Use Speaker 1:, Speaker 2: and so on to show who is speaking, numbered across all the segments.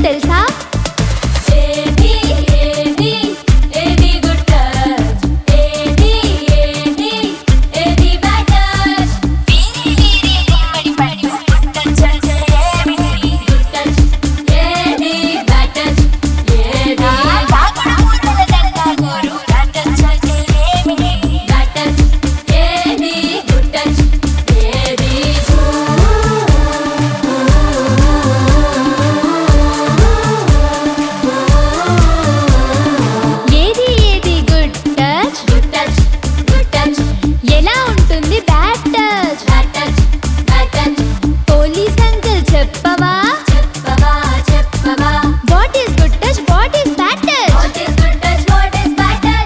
Speaker 1: తెలుసా
Speaker 2: ఏది ఏది ఏది గుడ్ టచ్ ఏది ఏది ఏది బ్యాడ్ టచ్ వీరి వీరి గుమ్మడి పడి గుడ్ టచ్ ఏమిటి గుడ్ టచ్ ఏది బ్యాడ్ టచ్ ఏది తాగుడు పూతల దడగా కోరు బ్యాడ్ టచ్ ఏమిటి బ్యాడ్ టచ్ ఏది గుడ్ టచ్ ఏది
Speaker 1: ఏది ఏది good touch
Speaker 2: good touch good touch
Speaker 1: ఎలా ఉంటుంది bad touch
Speaker 2: bad touch bad touch
Speaker 1: police uncle చెప్పవా
Speaker 2: చెప్పవా చెప్పవా
Speaker 1: what is good touch what is bad touch
Speaker 2: what is good touch what is bad touch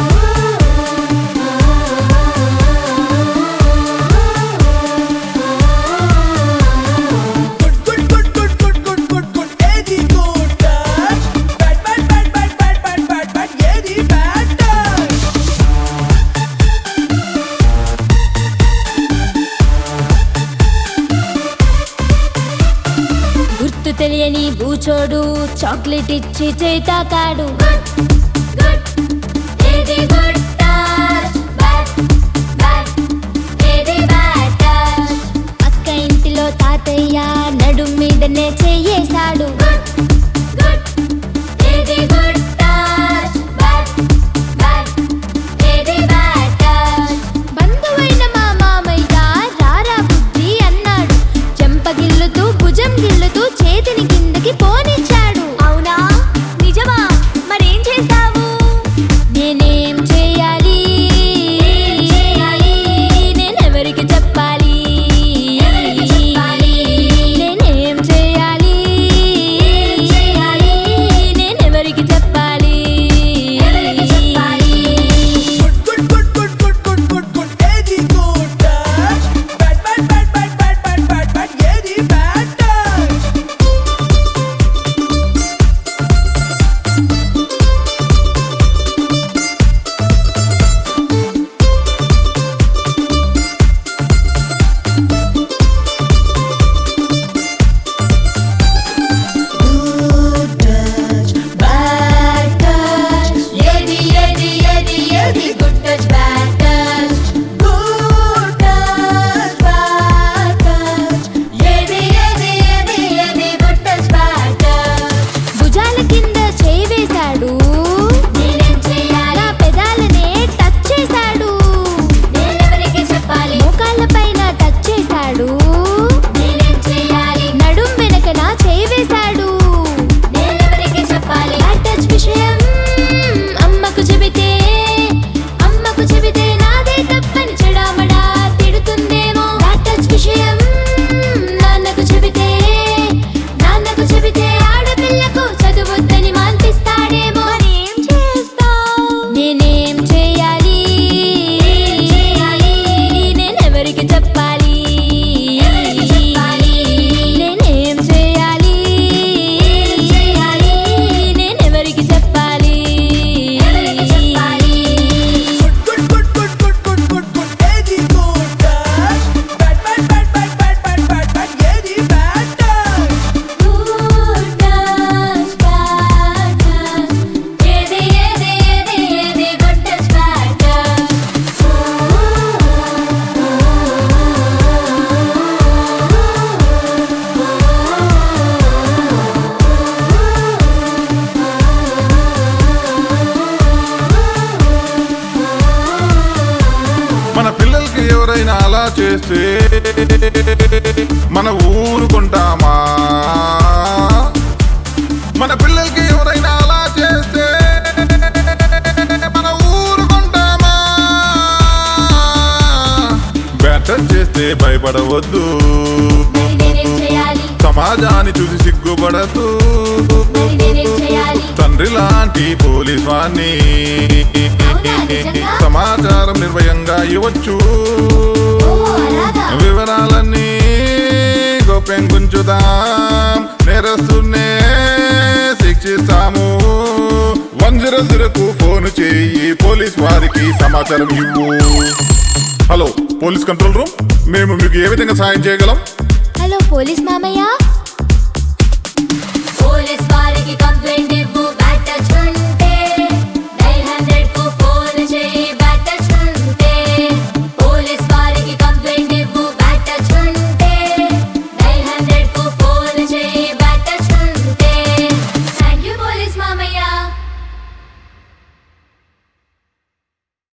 Speaker 3: Good, good, good, good, good, good, good, good. Eddie good touch. Bad, bad, bad, bad, bad, bad, bad, bad. Eddie bad touch.
Speaker 1: గుర్తు తెలియని బూచోడు chocolate ఇచ్చి చేతాకాడు
Speaker 2: good ఏది good touch bad bad ఏది bad touch
Speaker 1: అక్క ఇంటిలో తాతయ్య నడుం మీదనే చెయ్యేశాడు
Speaker 2: గుడ్ ఏది గుడ్ టచ్ బ్యాడ్ బ్యాడ్ ఏది బ్యాడ్ టచ్
Speaker 1: బంధువైన మా మామయ్య రారా బుద్ధి అన్నాడు చెంపగిల్లుతూ భుజం గిల్లుతూ చేతిని కిందకి పోనిచ్చాడు
Speaker 2: అవునా నిజమా మరేం చేస్తావు
Speaker 1: నేనేం చేయాలి నేనెవరికి చెప్పాలి
Speaker 2: ఎవరికి చెప్పాలి?
Speaker 1: నేనేం చేయాలి నేనెవరికి చెప్పాలి
Speaker 2: ఎవరికి చెప్పాలి
Speaker 3: Good, good, good, good, good, good, good, good. Eddie good touch. Bad, bad, bad, bad, bad, bad, bad, bad. Eddie bad touch. Good touch. Bad touch.
Speaker 2: ఏది ఏది ఏది ఏది good touch bad touch
Speaker 3: Good touch. Bad touch.
Speaker 2: ఏది ఏది ఏది ఏది good touch bad touch
Speaker 1: భుజాల కింద చేయి వేశాడు
Speaker 2: నేనేం చేయాలి
Speaker 1: నా పెదాలనే టచ్ చేశాడు
Speaker 2: నేనెవరికి చెప్పాలి
Speaker 1: మోకాళ్ళ పైన టచ్ చేశాడు
Speaker 2: నేనేం చేయాలి
Speaker 1: నడుం వెనక నా చేయి వేశాడు
Speaker 2: నేనెవరికి చెప్పాలి
Speaker 1: బ్యాడ్ టచ్ విషయం అమ్మకు చెబితే అమ్మకు చెబితే నాదే తప్పని చెడామడా తిడుతుందేమో బ్యాడ్ టచ్ విషయం నాన్నకు చెబితే నాన్నకు చెబితే ఆడపిల్లకు చదువొద్దని మాన్పిస్తాడేమో మరేం చేస్తావు నేనేం చేయాలి నేనెవరికి చెప్పాలి
Speaker 2: ఎవరికి చెప్పాలి?
Speaker 1: నేనేం చేయాలి నేనెవరికి చెప్పాలి
Speaker 2: ఎవరికి చెప్పాలి
Speaker 3: Good, good, good, good, good, good, good, good. Eddie good touch. Bad, bad, bad, bad, bad, bad, bad, bad. Eddie bad touch.
Speaker 2: Good touch bad touch ఏది ఏది ఏది ఏది గుడ్ టచ్ బ్యాడ్
Speaker 4: మన పిల్లలకి ఎవరైనా అలా చేస్తే మన ఊరుకుంటామా మన పిల్లలకి ఎవరైనా అలా చేస్తే మన ఊరుకుంటామా బ్యాటర్ చేస్తే భయపడవద్దు
Speaker 2: మరి నేనేం చేయాలి
Speaker 4: సమాజాన్ని చూసి సిగ్గుపడద్దు
Speaker 2: మరి నేనేం చేయాలి
Speaker 4: తండ్రి లాంటి పోలీస్ వాణ్ణి
Speaker 2: అవునా, నిజంగా?
Speaker 4: సమాచారం నిర్భయంగా ఇవ్వచ్చు
Speaker 2: ఓ అలాగా
Speaker 4: వివరాలన్నీ గోప్యం గుంచుదాం నేరస్తున్నే శిక్షిస్తాము వన్ జీరో జీరోకు ఫోన్ చేయి పోలీస్ వారికి సమాచారం ఇవ్వు హలో పోలీస్ కంట్రోల్ రూమ్ మేము మీకు ఏ విధంగా సాయం చేయగలం
Speaker 1: హలో పోలీస్ మామయ్య
Speaker 2: పోలీస్ పోలీస్ వారికి కంప్లైంట్